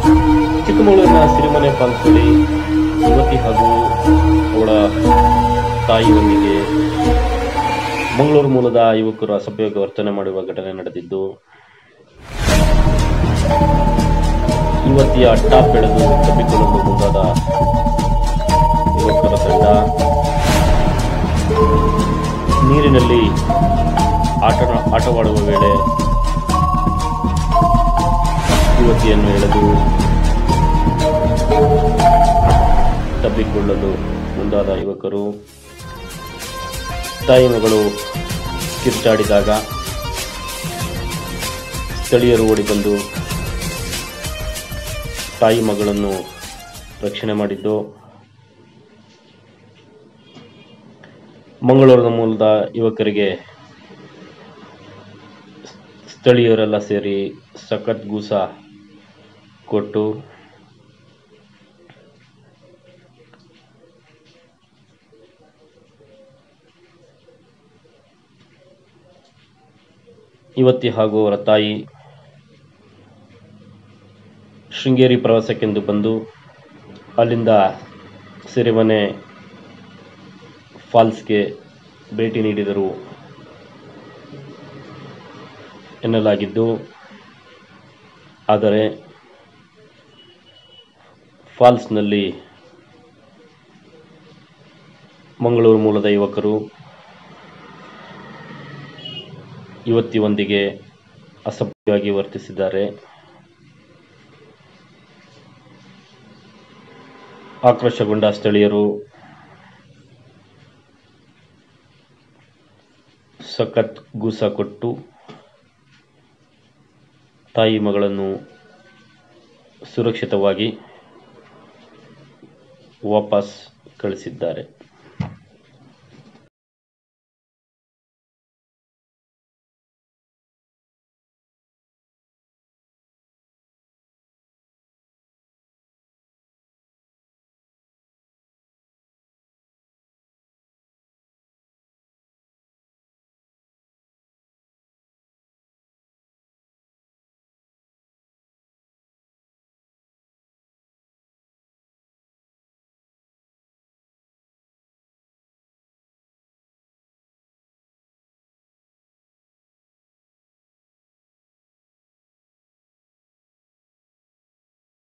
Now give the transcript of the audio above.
ಚಿಕ್ಕಮಗಳೂರಿನ ಸಿರಿಮನೆ ಪಾಲ್ಸಲ್ಲಿ ಯುವತಿ ಹಾಗೂ ಅವಳ ತಾಯಿಯೊಂದಿಗೆ ಮಂಗಳೂರು ಮೂಲದ ಯುವಕರು ಅಸಭ್ಯವಾಗಿ ವರ್ತನೆ ಮಾಡುವ ಘಟನೆ ನಡೆದಿದ್ದು ಯುವತಿಯ ಟಾಪ್ ಎಳೆದು ತಪ್ಪಿಕೊಳ್ಳಲು ಮುಂದಾದ ಯುವಕರ ತಂಡ ನೀರಿನಲ್ಲಿ ಆಟ ಆಟವಾಡುವ ವೇಳೆ ಯುವತಿಯನ್ನು ಎಳೆದು ತಬ್ಬಿಕೊಳ್ಳಲು ಮುಂದಾದ ಯುವಕರು ತಾಯಿ ಮಗಳು ಕಿರ್ಚಾಡಿದಾಗ ಸ್ಥಳೀಯರು ಓಡಿ ಬಂದು ತಾಯಿ ಮಗಳನ್ನು ರಕ್ಷಣೆ ಮಾಡಿದ್ದು ಮಂಗಳೂರಿನ ಮೂಲದ ಯುವಕರಿಗೆ ಸ್ಥಳೀಯರೆಲ್ಲ ಸೇರಿ ಸಖತ್ ಗೂಸ ಕೊಟ್ಟು ಯುವತಿ ಹಾಗೂ ಅವರ ತಾಯಿ ಶೃಂಗೇರಿ ಪ್ರವಾಸಕ್ಕೆಂದು ಬಂದು ಅಲ್ಲಿಂದ ಸಿರಿಮನೆ ಫಾಲ್ಸ್ಗೆ ಭೇಟಿ ನೀಡಿದರು ಎನ್ನಲಾಗಿದ್ದು ಆದರೆ ಫಾಲ್ಸ್ನಲ್ಲಿ ಮಂಗಳೂರು ಮೂಲದ ಯುವಕರು ಯುವತಿಯೊಂದಿಗೆ ಅಸಭ್ಯವಾಗಿ ವರ್ತಿಸಿದ್ದಾರೆ ಆಕ್ರೋಶಗೊಂಡ ಸ್ಥಳೀಯರು ಸಖತ್ ಗೂಸ ಕೊಟ್ಟು ತಾಯಿ ಮಗಳನ್ನು ಸುರಕ್ಷಿತವಾಗಿ ವಾಪಸ್ ಕಳಿಸಿದ್ದಾರೆ